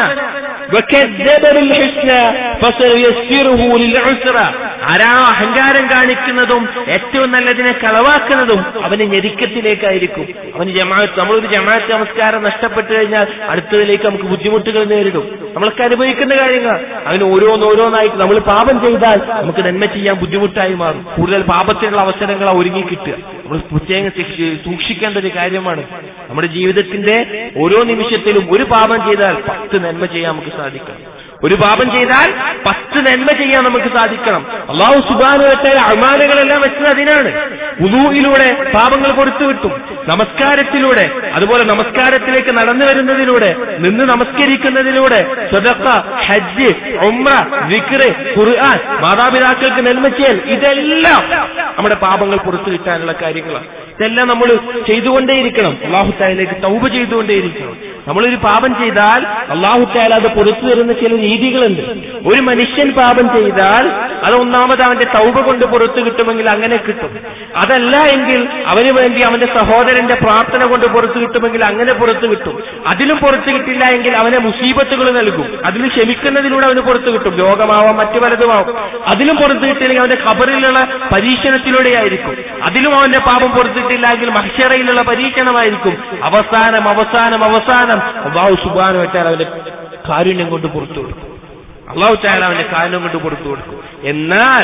وكذب بالحسنى فسيسره للعسرى ആരാണോ അഹങ്കാരം കാണിക്കുന്നതും ഏറ്റവും നല്ലതിനെ കളവാക്കുന്നതും അവന് ഞെരുക്കത്തിലേക്കായിരിക്കും അവന് ജമാഅത്ത് നമ്മളൊരു ജമാഅത്ത് നമസ്കാരം നഷ്ടപ്പെട്ടു കഴിഞ്ഞാൽ അടുത്തതിലേക്ക് നമുക്ക് ബുദ്ധിമുട്ടുകൾ നേരിടും നമ്മളൊക്കെ അനുഭവിക്കുന്ന കാര്യങ്ങൾ അതിന് ഓരോന്നോരോന്നായിട്ട് നമ്മൾ പാപം ചെയ്താൽ നമുക്ക് നന്മ ചെയ്യാൻ ബുദ്ധിമുട്ടായി മാറും കൂടുതൽ പാപത്തിനുള്ള അവസരങ്ങൾ ഒരുങ്ങി കിട്ടുക നമ്മൾ പ്രത്യേകം ശിക്ഷ- സൂക്ഷിക്കേണ്ട ഒരു കാര്യമാണ് നമ്മുടെ ജീവിതത്തിന്റെ ഓരോ നിമിഷത്തിലും ഒരു പാപം ചെയ്താൽ പത്ത് നന്മ ചെയ്യാൻ നമുക്ക് സാധിക്കാം ഒരു പാപം ചെയ്താൽ പത്ത് നന്മ ചെയ്യാൻ നമുക്ക് സാധിക്കണം അള്ളാഹു സുബാനുവത്തെ അമാനകളെല്ലാം വെച്ചത് അതിനാണ് ഉദൂയിലൂടെ പാപങ്ങൾ കൊടുത്തു കിട്ടും നമസ്കാരത്തിലൂടെ അതുപോലെ നമസ്കാരത്തിലേക്ക് നടന്നു വരുന്നതിലൂടെ നിന്ന് നമസ്കരിക്കുന്നതിലൂടെ സ്വതക്ക ഹജ്ജ് ഉമ്ര വിക്ര് ഖുർആൻ മാതാപിതാക്കൾക്ക് നന്മ ചെയ്യൽ ഇതെല്ലാം നമ്മുടെ പാപങ്ങൾ പുറത്തു കിട്ടാനുള്ള കാര്യങ്ങളാണ് ഇതെല്ലാം നമ്മൾ ചെയ്തുകൊണ്ടേയിരിക്കണം അള്ളാഹു താലിലേക്ക് തൗബ ചെയ്തുകൊണ്ടേയിരിക്കണം നമ്മളൊരു പാപം ചെയ്താൽ അള്ളാഹു താല അത് പുറത്തു തരുന്ന ചില രീതികളുണ്ട് ഒരു മനുഷ്യൻ പാപം ചെയ്താൽ അത് ഒന്നാമത് അവന്റെ തൗബ കൊണ്ട് പുറത്തു കിട്ടുമെങ്കിൽ അങ്ങനെ കിട്ടും അതല്ല എങ്കിൽ അവന് വേണ്ടി അവന്റെ സഹോദരന്റെ പ്രാർത്ഥന കൊണ്ട് പുറത്തു കിട്ടുമെങ്കിൽ അങ്ങനെ പുറത്തു കിട്ടും അതിലും പുറത്തു കിട്ടില്ല എങ്കിൽ അവനെ മുസീബത്തുകൾ നൽകും അതിൽ ക്ഷമിക്കുന്നതിലൂടെ അവന് പുറത്തു കിട്ടും രോഗമാവാം മറ്റു പലതുമാവും അതിലും പുറത്തു കിട്ടില്ലെങ്കിൽ അവന്റെ ഖബറിലുള്ള പരീക്ഷണത്തിലൂടെയായിരിക്കും അതിലും അവന്റെ പാപം പുറത്തു കിട്ടില്ല എങ്കിൽ മഹ്ഷറയിലുള്ള പരീക്ഷണമായിരിക്കും അവസാനം അവസാനം അവസാനം അള്ളാഹു സുബാനം വെച്ചാൽ അവന്റെ കാരുണ്യം കൊണ്ട് പുറത്തു കൊടുക്കും അള്ളാഹു ചായാൽ അവന്റെ കാരുണ്യം കൊണ്ട് പുറത്തു കൊടുക്കും എന്നാൽ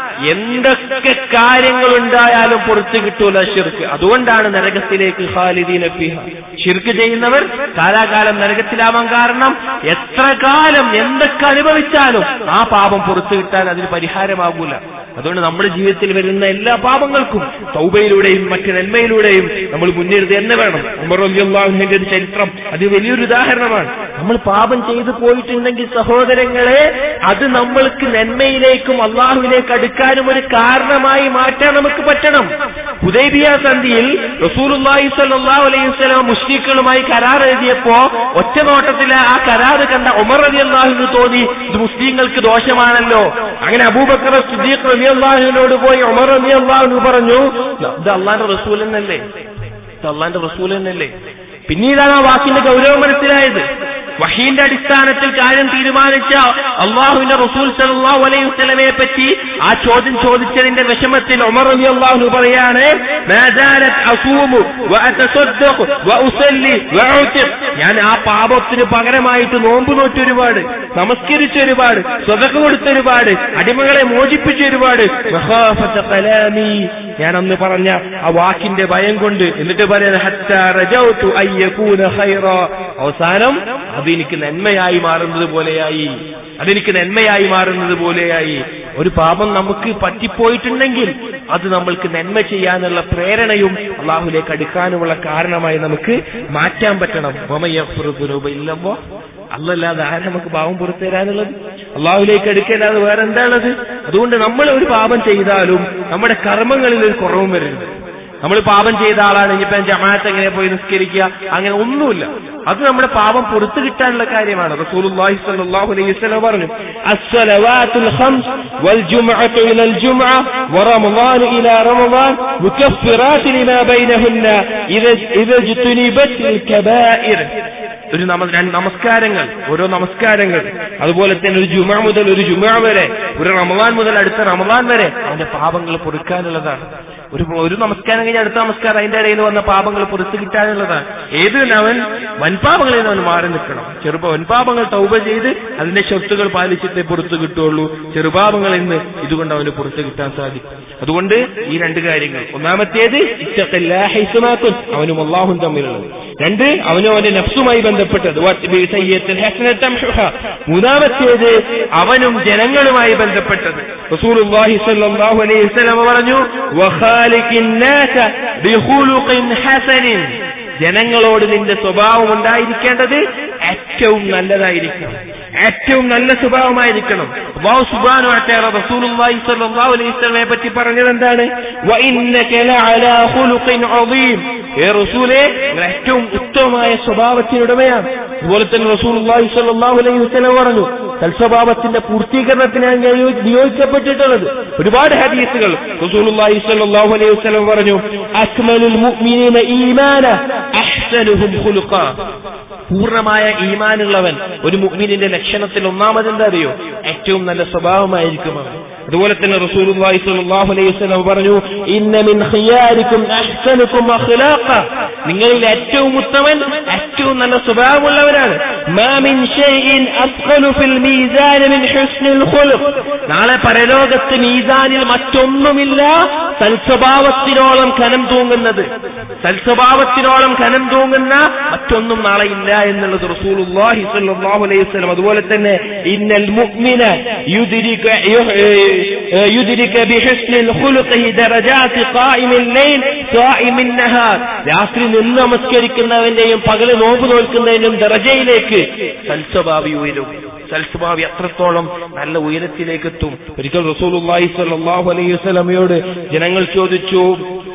എന്തൊക്കെ കാര്യങ്ങളുണ്ടായാലും പുറത്തു കിട്ടൂല ഷിർക്ക് അതുകൊണ്ടാണ് നരകത്തിലേക്ക് ഖാലിദീന ഫിഹ ഷിർക്ക് ചെയ്യുന്നവർ കാലാകാലം നരകത്തിലാവാൻ കാരണം എത്ര കാലം എന്തൊക്കെ അനുഭവിച്ചാലും ആ പാപം പുറത്തു കിട്ടാൻ അതിന് പരിഹാരമാകൂല അതുകൊണ്ട് നമ്മുടെ ജീവിതത്തിൽ വരുന്ന എല്ലാ പാപങ്ങൾക്കും തൗബയിലൂടെയും മറ്റ് നന്മയിലൂടെയും നമ്മൾ മുന്നേറുന്നത് തന്നെ വേണം ഉമർ അള്ളാഹുവിന്റെ ഒരു ചരിത്രം അത് വലിയൊരു ഉദാഹരണമാണ് നമ്മൾ പാപം ചെയ്തു പോയിട്ടുണ്ടെങ്കിൽ സഹോദരങ്ങളെ അത് നമ്മൾക്ക് നന്മയിലേക്കും അള്ളാഹുവിലേക്ക് അടുക്കാനും ഒരു കാരണമായി മാറ്റാൻ നമുക്ക് പറ്റണം ഹുദൈബിയ സന്ധിയിൽ റസൂലുള്ളാഹി സ്വല്ലല്ലാഹു അലൈഹി വസല്ലം മുസ്ലിങ്ങളുമായി കരാർ എഴുതിയപ്പോ ഒറ്റ നോട്ടത്തിൽ ആ കരാർ കണ്ട ഉമർ റളിയല്ലാഹുവിന് തോന്നി ഇത് മുസ്ലിങ്ങൾക്ക് ദോഷമാണല്ലോ അങ്ങനെ അബൂബക്കർ സിദ്ദീഖ് റളിയല്ലാഹുവിനോട് പോയി ഉമർ റളിയല്ലാഹു പറഞ്ഞു ഇത് അള്ളാന്റെ റസൂൽ എന്നല്ലേ ഇത് അള്ളാന്റെ റസൂൽ എന്നല്ലേ പിന്നീടാണ് ആ വാക്കിന്റെ ഗൗരവം മനസ്സിലായത് വഹീന്റെ അടിസ്ഥാനത്തിൽ കാര്യം തീരുമാനിച്ച അള്ളാഹുവിന്റെ റസൂൽ സല്ലല്ലാഹു അലൈഹി വസല്ലമയെ പറ്റി ആ ചോദ്യം ചോദിച്ചതിന്റെ വിഷമത്തിൽ ഉമർ റളി അള്ളാഹു പറയാണ് "മാ സാലത് അസൂമു വഅതസദ്ദഖു വഉസല്ലി വഉതിഖ്." ഞാൻ ആ പാപത്തിന് പകരമായിട്ട് നോമ്പ് നോറ്റ് ഒരുപാട് നമസ്കരിച്ച ഒരുപാട് സ്വതക്ക കൊടുത്ത ഒരുപാട് അടിമകളെ മോചിപ്പിച്ച ഒരുപാട് മഹാഫത കലാമി ഞാൻ അന്ന് പറഞ്ഞ ആ വാക്കിന്റെ ഭയം കൊണ്ട് എന്നിട്ട് പറയുന്നത് "ഹത്താ റജൗതു അയ്യകൂന ഖൈറ." അവസാനം അതെനിക്ക് നന്മയായി മാറുന്നത് പോലെയായി അതെനിക്ക് നന്മയായി മാറുന്നത് പോലെയായി ഒരു പാപം നമുക്ക് പറ്റിപ്പോയിട്ടുണ്ടെങ്കിൽ അത് നമ്മൾക്ക് നന്മ ചെയ്യാനുള്ള പ്രേരണയും അള്ളാഹുലേക്ക് അടുക്കാനുമുള്ള കാരണമായി നമുക്ക് മാറ്റാൻ പറ്റണം ഇല്ലമ്പോ അല്ലല്ലാതെ ആരും നമുക്ക് പാവം പുറത്തു തരാനുള്ളത് അള്ളാഹുലേക്ക് അടുക്കല്ലാതെ വേറെ എന്താണുള്ളത് അതുകൊണ്ട് നമ്മൾ ഒരു പാപം ചെയ്താലും നമ്മുടെ കർമ്മങ്ങളിൽ ഒരു കുറവും വരരുത് നമ്മൾ പാപം ചെയ്ത ആളാണ് ഇനിയിപ്പോ ജമാഅത്ത് എങ്ങനെ പോയി നിസ്കരിക്കുക അങ്ങനെ ഒന്നുമില്ല അത് നമ്മുടെ പാപം പുറത്തു കിട്ടാനുള്ള കാര്യമാണ് റസൂലുള്ളാഹി സ്വല്ലല്ലാഹു അലൈഹി വസല്ലം പറഞ്ഞു അസ്സലവാത്തുൽ ഖംസ് വൽ ജുംഅത്തു ഇലൽ ജുംഅ വറമളാൻ ഇലാ റമളാൻ മുകഫിറാത്ത് ലിമാ ബൈനഹുന്ന ഇദ ഇദ ജുതുനിബത്തിൽ കബായിർ ഒരു നമ രണ്ട് നമസ്കാരങ്ങൾ ഓരോ നമസ്കാരങ്ങൾ അതുപോലെ തന്നെ ഒരു ജുമ മുതൽ ഒരു ജുമ വരെ ഒരു റമദാൻ മുതൽ അടുത്ത റമദാൻ വരെ അവന്റെ പാപങ്ങൾ പൊറുക്കാനുള്ളതാണ് ഒരു ഒരു നമസ്കാരം കഴിഞ്ഞ് അടുത്ത നമസ്കാരം അതിന്റെ ഇടയിൽ വന്ന പാപങ്ങൾ പുറത്തു കിട്ടാനുള്ളതാണ് ഏത് അവൻ വൻപാപങ്ങളിൽ നിന്ന് അവൻ മാറി നിൽക്കണം ചെറുപ്പ വൻപാപങ്ങൾ തൗബ ചെയ്ത് അതിന്റെ ഷർത്തുകൾ പാലിച്ചിട്ടേ പുറത്തു കിട്ടുള്ളൂ ചെറുപാപങ്ങളിൽ നിന്ന് ഇതുകൊണ്ട് അവന് പുറത്തു കിട്ടാൻ സാധിക്കും അതുകൊണ്ട് ഈ രണ്ട് കാര്യങ്ങൾ ഒന്നാമത്തേത് ഇഷ്ടക്കല്ലാഹിസുമാക്കും അവനും അള്ളാഹും തമ്മിലുള്ളത് രണ്ട് അവനും അവന്റെ നഫ്സുമായി ബന്ധപ്പെട്ടത് മൂന്നാമത്തേത് അവനും ജനങ്ങളുമായി ബന്ധപ്പെട്ടത് റസൂലുള്ളാഹി സ്വല്ലല്ലാഹു അലൈഹി വസല്ലം പറഞ്ഞു വഖാലിഖിൻ നാസ ബിഖുലുഖിൻ ഹസനിൻ ജനങ്ങളോട് നിന്റെ സ്വഭാവം ഉണ്ടായിരിക്കേണ്ടത് ഏറ്റവും നല്ലതായിരിക്കണം ഏറ്റവും നല്ല സ്വഭാവമായിരിക്കണം അല്ലാഹു സുബ്ഹാനഹു വ തആല റസൂലുള്ളാഹി സ്വല്ലല്ലാഹു അലൈഹി വസല്ലമയെ പറ്റി പറഞ്ഞത് എന്താണ് വ ഇന്നക ലഅലാ ഖുലുഖിൻ അദീം ഏ റസൂലേ നിങ്ങൾ ഏറ്റവും ഉത്തമമായ സ്വഭാവത്തിനുടമയാണ് അതുപോലെ തന്നെ റസൂലുള്ളാഹി സ്വല്ലല്ലാഹു അലൈഹി വസല്ലം പറഞ്ഞു സൽസ്വഭാവത്തിന്റെ പൂർത്തീകരണത്തിനാണ് നിയോ- നിയോഗിക്കപ്പെട്ടിട്ടുള്ളത് ഒരുപാട് ഹദീസുകൾ റസൂലുള്ളാഹി സ്വല്ലല്ലാഹു അലൈഹി വസല്ലം പറഞ്ഞു അക്മലുൽ മുഅ്മിനീന ഈമാന അഹ്സനുഹും ഖുലുഖ പൂർണ്ണമായ ഈമാനുള്ളവൻ ഒരു മുഅ്മിനിന്റെ ലക്ഷണത്തിൽ ഒന്നാമത് എന്താ അറിയോ ഏറ്റവും നല്ല സ്വഭാവമായിരിക്കും അവൻ അതുപോലെ തന്നെ റസൂലുള്ളാഹി സ്വല്ലല്ലാഹു അലൈഹി വസല്ലം പറഞ്ഞു ഇന്ന മിൻ ഖിയാരിക്കും അഹ്സനുക്കും അഖ്ലാഖ നിങ്ങളിൽ ഏറ്റവും ഉത്തമൻ ഏറ്റവും നല്ല സ്വഭാവമുള്ളവരാണ് മാ മിൻ ഷൈഇൻ അസ്ഖലു ഫിൽ മീസാൻ മിൻ ഹുസ്നിൽ ഖുലുഖ് നാളെ പരലോകത്ത് മീസാനിൽ മറ്റൊന്നുമില്ല സൽസ്വഭാവത്തിനോളം കനം തൂങ്ങുന്നത് സൽസ്വഭാവത്തിനോളം ഖനം തൂങ്ങുന്ന മറ്റൊന്നും നാളെ ഇല്ല എന്നുള്ളത് റസൂലുള്ളാഹി സ്വല്ലല്ലാഹു അലൈഹി വസല്ലം അതുപോലെ തന്നെ ഇന്നൽ മുഅ്മിന യുദ്രിക യുദ്രിക ബിഹുസ്നിൽ ഖുലുഖിഹി ദറജാതി ഖായിമിൽ ലൈൽ ഖായിമിൻ നഹാർ രാത്രി നിന്ന് നമസ്കരിക്കുന്നവന്റെയും പകല് നോമ്പ് നോൽക്കുന്നതിനും ദറജയിലേക്ക് സൽസ്വഭാവി ഉയരും സൽസ്വഭാവി അത്രത്തോളം നല്ല ഉയരത്തിലേക്ക് എത്തും ഒരിക്കൽ റസൂലുള്ളാഹി സ്വല്ലല്ലാഹു അലൈഹി വസല്ലമയോട് ജനങ്ങൾ ചോദിച്ചു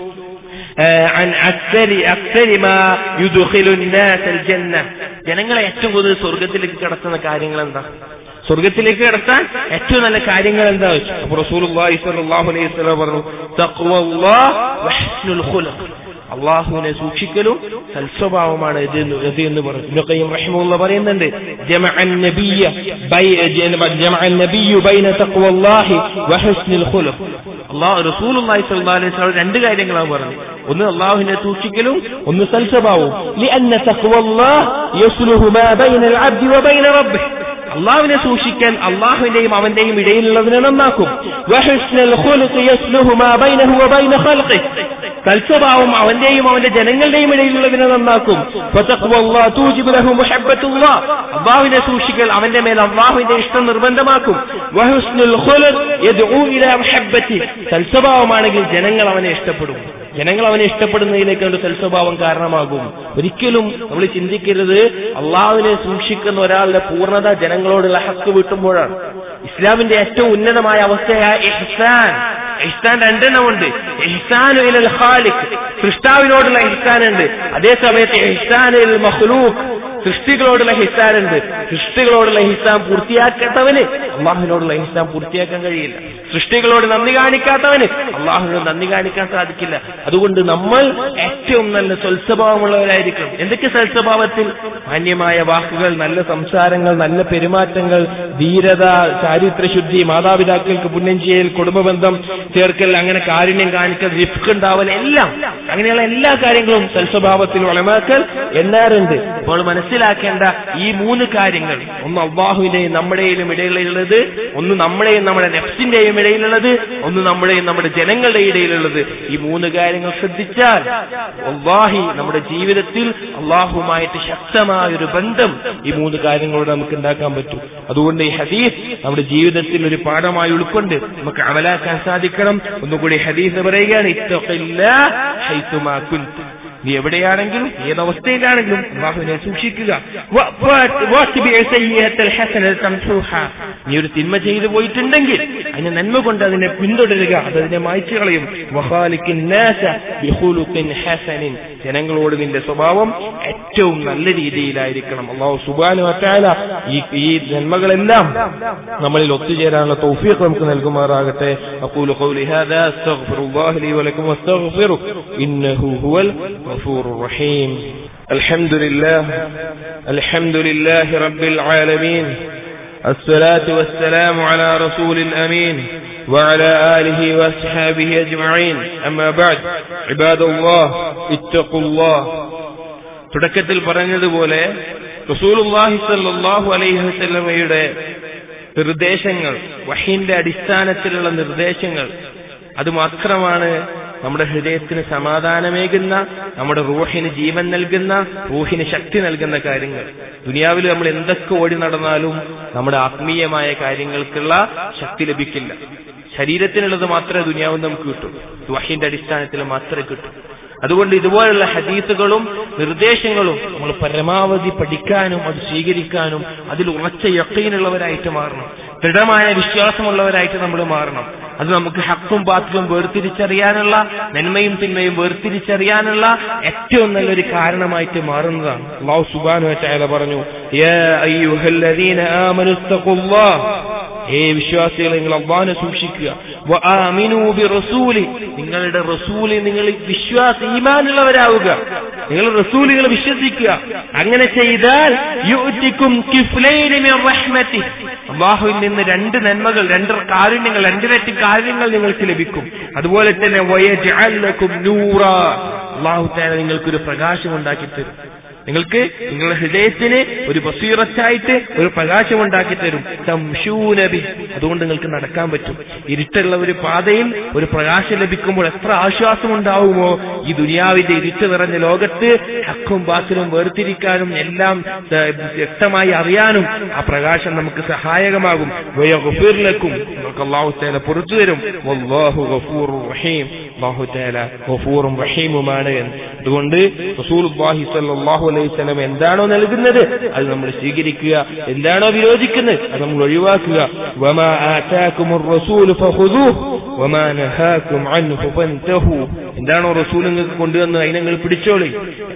عن أكثر أكثر ما يدخل الناس الجنة ജനങ്ങളെ ഏറ്റവും കൂടുതൽ സ്വർഗത്തിലേക്ക് കടത്തുന്ന കാര്യങ്ങൾ എന്താ സ്വർഗത്തിലേക്ക് കടത്താൻ ഏറ്റവും നല്ല കാര്യങ്ങൾ എന്താ അപ്പൊ റസൂലുള്ളാഹി സ്വല്ലല്ലാഹു അലൈഹി വസല്ലം പറഞ്ഞു തഖ്വല്ലാഹ് വഹ്സ്നുൽ ഖുലുഖ് അള്ളാഹുവിനെ സൂക്ഷിക്കലും സൽസ്വഭാവമാണ് ഇത് എന്ന് ഇത് എന്ന് പറഞ്ഞു ഇബ്നു ഖയ്യിം റഹിമഹുള്ള പറയുന്നുണ്ട് ജമഅൻ നബിയ്യ ബൈ ജമഅൻ നബിയ്യു ബൈന തഖ്വല്ലാഹി വഹസ്നിൽ ഖുലുഖ് അള്ളാഹു റസൂലുള്ളാഹി സ്വല്ലല്ലാഹു അലൈഹി വസല്ലം രണ്ട് കാര്യങ്ങളാണ് പറഞ്ഞത് ഒന്ന് അള്ളാഹുവിനെ സൂക്ഷിക്കലും ഒന്ന് സൽസ്വഭാവവും لأن تقوى الله يصلح ما بين العبد وبين ربه അള്ളാഹുവിനെ സൂക്ഷിക്കാൻ അള്ളാഹുവിന്റെയും അവന്റെയും ഇടയിലുള്ളതിനെ നന്നാക്കും വഹുസ്നൽ ഖുലുഖ് യസ്ലുഹു മാ ബൈനഹു വബൈന ഖൽഖിഹി സൽസ്വഭാവം അവന്റെയും അവന്റെ ജനങ്ങളുടെയും ഇടയിലുള്ളതിനെ നന്നാക്കും ഫതഖ്വല്ലാഹ് തൂജിബു ലഹു മുഹബ്ബത്തുല്ലാഹ് അള്ളാഹുവിനെ സൂക്ഷിക്കൽ അവന്റെ മേൽ അള്ളാഹുവിന്റെ ഇഷ്ടം നിർബന്ധമാക്കും വഹുസ്നുൽ ഖുലുഖ് യദ്ഉ ഇലാ മുഹബ്ബത്തി സൽസ്വഭാവമാണെങ്കിൽ ജനങ്ങൾ അവനെ ഇഷ്ടപ്പെടും ജനങ്ങൾ അവനെ ഇഷ്ടപ്പെടുന്നതിലേക്ക് ഒരു സൽസ്വഭാവം കാരണമാകും ഒരിക്കലും നമ്മൾ ചിന്തിക്കരുത് അള്ളാഹുവിനെ സൂക്ഷിക്കുന്ന ഒരാളുടെ പൂർണ്ണത ജനങ്ങളോടുള്ള ഹക്ക് വീട്ടുമ്പോഴാണ് ഇസ്ലാമിന്റെ ഏറ്റവും ഉന്നതമായ അവസ്ഥയായ ഇഹ്സാൻ ഇഹ്സാൻ രണ്ടെണ്ണമുണ്ട് ഇഹ്സാനു ഇലൽ ഖാലിഖ് സൃഷ്ടാവിനോടുള്ള ഇഹ്സാൻ ഉണ്ട് അതേ സമയത്ത് ഇഹ്സാനു ഇൽ മഖ്ലൂഖ് സൃഷ്ടികളോടുള്ള ഹിസാൻ ഉണ്ട് സൃഷ്ടികളോടുള്ള ഹിസാൻ പൂർത്തിയാക്കാത്തവന് അള്ളാഹുവിനോടുള്ള ഹിസാൻ പൂർത്തിയാക്കാൻ കഴിയില്ല സൃഷ്ടികളോട് നന്ദി കാണിക്കാത്തവന് അള്ളാഹുവിനോട് നന്ദി കാണിക്കാൻ സാധിക്കില്ല അതുകൊണ്ട് നമ്മൾ ഏറ്റവും നല്ല സ്വൽസ്വഭാവമുള്ളവരായിരിക്കണം എന്തൊക്കെ സൽസ്വഭാവത്തിൽ മാന്യമായ വാക്കുകൾ നല്ല സംസാരങ്ങൾ നല്ല പെരുമാറ്റങ്ങൾ ധീരത ചാരിത്രശുദ്ധി മാതാപിതാക്കൾക്ക് പുണ്യം ചെയ്യൽ കുടുംബബന്ധം ചേർക്കൽ അങ്ങനെ കാരുണ്യം കാണിക്കൽ റിഫ്ക്ക് ഉണ്ടാവൽ എല്ലാം അങ്ങനെയുള്ള എല്ലാ കാര്യങ്ങളും സൽസ്വഭാവത്തിൽ വളമാക്കൽ എണ്ണാറുണ്ട് അപ്പോൾ മനസ്സിലാക്കേണ്ട ഈ മൂന്ന് കാര്യങ്ങൾ ഒന്ന് അള്ളാഹുവിന്റെയും നമ്മുടെയും ഇടയിലുള്ളത് ഒന്ന് നമ്മുടെയും നമ്മുടെ നെഫ്സിന്റെയും ഇടയിലുള്ളത് ഒന്ന് നമ്മുടെയും നമ്മുടെ ജനങ്ങളുടെ ഇടയിലുള്ളത് ഈ മൂന്ന് കാര്യങ്ങൾ ശ്രദ്ധിച്ചാൽ അള്ളാഹി നമ്മുടെ ജീവിതത്തിൽ അള്ളാഹുമായിട്ട് ശക്തമായ ഒരു ബന്ധം ഈ മൂന്ന് കാര്യങ്ങളോട് നമുക്ക് ഉണ്ടാക്കാൻ പറ്റും അതുകൊണ്ട് ഈ ഹദീസ് നമ്മുടെ ജീവിതത്തിൽ ഒരു പാഠമായി ഉൾക്കൊണ്ട് നമുക്ക് അമലാക്കാൻ സാധിക്കണം ഒന്നുകൂടി ഹദീസ് പറയുകയാണ് ഇത്തഖില്ലാ ഹൈത്തുമാ കുന്ത് നീ എവിടെയാണെങ്കിലും ഏതവസ്ഥയിലാണെങ്കിലും അള്ളാഹുവിനെ സൂക്ഷിക്കുക വ- വ- വഅത്ബിഅ സയ്യിഅത്തൽ ഹസനത തംഹുഹാ. നീ ഒരു തിന്മ ചെയ്തു പോയിട്ടുണ്ടെങ്കിൽ അതിനെ നന്മ കൊണ്ട് അതിനെ പിന്തുടരുക അത് അതിനെ മായ്ച്ചു കളയും വഖാലിഖിൻ നാസ ബിഖുലുഖിൻ ഹസനിൻ ജനങ്ങളോട് നിന്റെ സ്വഭാവം ഏറ്റവും നല്ല രീതിയിലായിരിക്കണം അള്ളാഹു സുബാനു വറ്റാല ഈ ഈ നന്മകളെല്ലാം നമ്മളിൽ ഒത്തുചേരാനുള്ള തൗഫീഖ് നമുക്ക് നൽകുമാറാകട്ടെ അഖൂലു ഖൗലി ഹാദാ അസ്തഗ്ഫിറുല്ലാഹ ലി വലക്കും വസ്തഗ്ഫിറു ഇന്നഹു ഹുവൽ غفور رحيم الحمد لله الحمد لله رب العالمين الصلاة والسلام على رسول الأمين وعلى آله وأصحابه أجمعين أما بعد عباد الله اتقوا الله തുടക്കത്തിൽ പറഞ്ഞതുപോലെ റസൂലുള്ളാഹി സ്വല്ലല്ലാഹു അലൈഹി വസല്ലമയുടെ നിർദ്ദേശങ്ങൾ വഹീന്റെ അടിസ്ഥാനത്തിലുള്ള നിർദ്ദേശങ്ങൾ അത് മാത്രമാണ് നമ്മുടെ ഹൃദയത്തിന് സമാധാനമേകുന്ന നമ്മുടെ റൂഹിന് ജീവൻ നൽകുന്ന റൂഹിന് ശക്തി നൽകുന്ന കാര്യങ്ങൾ ദുനിയാവിൽ നമ്മൾ എന്തൊക്കെ ഓടി നടന്നാലും നമ്മുടെ ആത്മീയമായ കാര്യങ്ങൾക്കുള്ള ശക്തി ലഭിക്കില്ല ശരീരത്തിനുള്ളത് മാത്രമേ ദുനിയാവിൽ നമുക്ക് കിട്ടൂ ഇത് വഹീന്റെ അടിസ്ഥാനത്തിൽ മാത്രമേ കിട്ടൂ അതുകൊണ്ട് ഇതുപോലുള്ള ഹദീസുകളും നിർദ്ദേശങ്ങളും നമ്മൾ പരമാവധി പഠിക്കാനും അത് സ്വീകരിക്കാനും അതിൽ ഉറച്ച യക്കീനുള്ളവരായിട്ട് മാറണം ദൃഢമായ വിശ്വാസമുള്ളവരായിട്ട് നമ്മൾ മാറണം അത് നമുക്ക് ഹക്കും പാത്തിലും വേർതിരിച്ചറിയാനുള്ള നന്മയും തിന്മയും വേർതിരിച്ചറിയാനുള്ള ഏറ്റവും നല്ലൊരു കാരണമായിട്ട് മാറുന്നതാണ് അള്ളാഹു സുബാനു ചായ പറഞ്ഞു യാ അയ്യുഹല്ലദീന ആമനുസ്തഖുല്ലാഹ് ഏ വിശ്വാസികളെ നിങ്ങൾ അള്ളാനെ സൂക്ഷിക്കുക വആമിനൂ ബിറസൂലി നിങ്ങളുടെ റസൂലി നിങ്ങൾ വിശ്വാസ ഈമാനുള്ളവരാവുക നിങ്ങൾ റസൂലുകളെ വിശ്വസിക്കുക അങ്ങനെ ചെയ്താൽ യുഅ്തിക്കും കിഫ്ലൈനി മിൻ റഹ്മതി അള്ളാഹുവിൽ നിന്ന് രണ്ട് നന്മകൾ രണ്ട് കാരുണ്യങ്ങൾ രണ്ടിരട്ടി കാരുണ്യങ്ങൾ നിങ്ങൾക്ക് ലഭിക്കും അതുപോലെ തന്നെ വയജ്അൽ ലക്കും നൂറ അള്ളാഹു തആല നിങ്ങൾക്കൊരു പ്രകാശം ഉണ്ടാക്കി തരും നിങ്ങൾക്ക് നിങ്ങളുടെ ഹൃദയത്തിന് ഒരു ബസീറത്തായിട്ട് ഒരു പ്രകാശം ഉണ്ടാക്കി തരും സംശൂനബി അതുകൊണ്ട് നിങ്ങൾക്ക് നടക്കാൻ പറ്റും ഇരുട്ടുള്ള ഒരു പാതയിൽ ഒരു പ്രകാശം ലഭിക്കുമ്പോൾ എത്ര ആശ്വാസം ഉണ്ടാവുമോ ഈ ദുനിയാവിന്റെ ഇരുട്ട് നിറഞ്ഞ ലോകത്ത് ഹക്കും ബാത്തിലും വേർതിരിക്കാനും എല്ലാം ഏഹ്, വ്യക്തമായി അറിയാനും ആ പ്രകാശം നമുക്ക് സഹായകമാകും വയഗുഫിർലക്കും നമുക്ക് അള്ളാഹു തആല പുറത്തു തരും വല്ലാഹു ഗഫൂറുർ റഹീം അള്ളാഹു തആല ഗഫൂറും റഹീമുമാണ് എന്ന്. അതുകൊണ്ട് റസൂലുള്ളാഹി സ്വല്ലല്ലാഹു അലൈഹി വസല്ലം എന്താണോ നൽകുന്നത് അത് നമ്മൾ സ്വീകരിക്കുക എന്താണോ വിരോധിക്കുന്നത് അത് നമ്മൾ ഒഴിവാക്കുക വമാ ആതാകുമുർ റസൂൽ ഫഖുദൂഹു വമാ നഹാകും അൻഹു ഫൻതഹു എന്താണോ റസൂൽ നിങ്ങൾക്ക് കൊണ്ടുവന്ന് അതിനെ നിങ്ങൾ പിടിച്ചോളി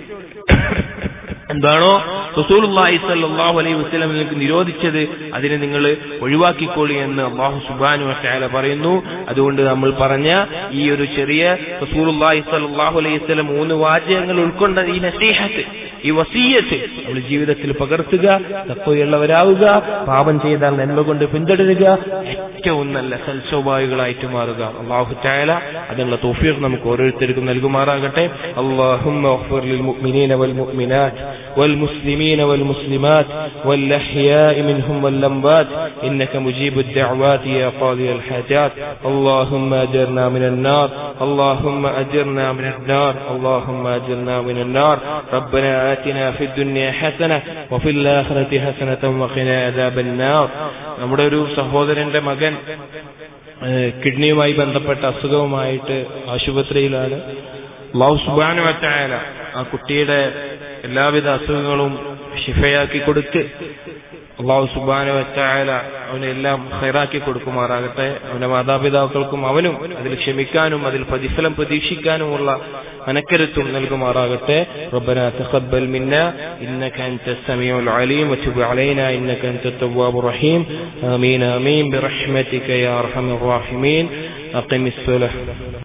എന്താണോ റസൂലുള്ളാഹി സ്വല്ലല്ലാഹു അലൈഹി വസല്ലം നിങ്ങൾക്ക് നിരോധിച്ചത് അതിനെ നിങ്ങൾ ഒഴിവാക്കിക്കോളി എന്ന് അള്ളാഹു സുബ്ഹാനഹു വതആല പറയുന്നു അതുകൊണ്ട് നമ്മൾ പറഞ്ഞ ഈ ഒരു ചെറിയ റസൂലുള്ളാഹി സ്വല്ലല്ലാഹു അലൈഹി വസല്ലം മൂന്ന് വാചകങ്ങൾ ഉൾക്കൊണ്ട ഈ നസീഹത്ത് ഈ വസീയത്ത് നമ്മൾ ജീവിതത്തിൽ പകർത്തുക തത്വയുള്ളവരാവുക പാപം ചെയ്താൽ നന്മ കൊണ്ട് പിന്തുടരുക ഏറ്റവും നല്ല സൽസ്വഭാവികളായിട്ട് മാറുക അള്ളാഹു ചായാല അതിനുള്ള തോഫീർ നമുക്ക് ഓരോരുത്തർക്കും നൽകുമാറാകട്ടെ اللهم اغفر للمؤمنين والمؤمنات والمسلمين والمسلمات والأحياء منهم واللمبات إنك مجيب الدعوات يا قاضي الحاجات اللهم أجرنا من النار اللهم أجرنا من النار اللهم أجرنا من النار ربنا آتنا في الدنيا حسنة وفي الآخرة حسنة وقنا عذاب النار നമ്മുടെ ഒരു സഹോദരന്റെ മകൻ ഏഹ്, കിഡ്നിയുമായി ബന്ധപ്പെട്ട അസുഖവുമായിട്ട് ആശുപത്രിയിലാണ് അള്ളാഹു സുബാനു വറ്റായാല ആ കുട്ടിയുടെ എല്ലാവിധ അസുഖങ്ങളും ഷിഫയാക്കി കൊടുത്ത് അള്ളാഹു സുബാനു വറ്റായാല അവനെല്ലാം ഹൈറാക്കി കൊടുക്കുമാറാകട്ടെ അവന്റെ മാതാപിതാക്കൾക്കും അവനും അതിൽ ക്ഷമിക്കാനും അതിൽ പ്രതിഫലം പ്രതീക്ഷിക്കാനുമുള്ള മനക്കരുത്തും നൽകുമാറാകട്ടെ ربنا تقبل منا إنك أنت السميع العليم وتب علينا إنك أنت التواب الرحيم آمين آمين برحمتك يا أرحم الراحمين أقم الصلاة